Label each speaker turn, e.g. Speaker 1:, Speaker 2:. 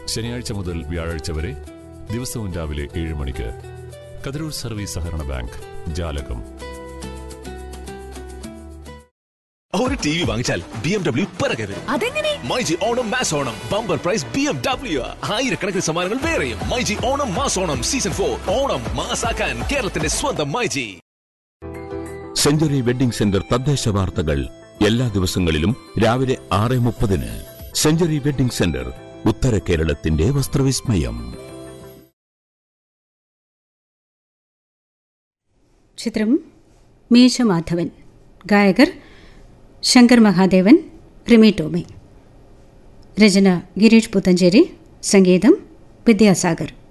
Speaker 1: ശനിയാഴ്ച മുതൽ വ്യാഴാഴ്ച വരെ ദിവസവും രാവിലെ ഏഴ് മണിക്ക് കതിരൂർ സർവീസ് സഹകരണ ബാങ്ക് ജാലകം
Speaker 2: ഒരു ടി വി വാങ്ങിച്ചാൽ ബി എം ഡബ്ല്യു പിറകെ വരും
Speaker 3: അതെങ്ങനെ
Speaker 2: myG Onam mass Onam bumper prize B M W ആയിരക്കണക്കിന് സമ്മാനങ്ങൾ വേറെയും myG Onam mass Onam season for Onam മാസാക്കാൻ കേരളത്തിന്റെ സ്വന്തം മൈജി
Speaker 4: സെഞ്ചുറി വെഡിംഗ് സെന്റർ തദ്ദേശ വാർത്തകൾ എല്ലാ ദിവസങ്ങളിലും രാവിലെ ആറ് മുപ്പതിന് സെഞ്ചുറി വെഡിംഗ് സെന്റർ ഉത്തര കേരളത്തിന്റെ വസ്ത്രവിസ്മയം
Speaker 5: ചിത്രം മീശമാധവൻ ഗായകർ ശങ്കർ മഹാദേവൻ റിമി ടോമി രചന ഗിരീഷ് പുത്തഞ്ചേരി സംഗീതം വിദ്യാസാഗർ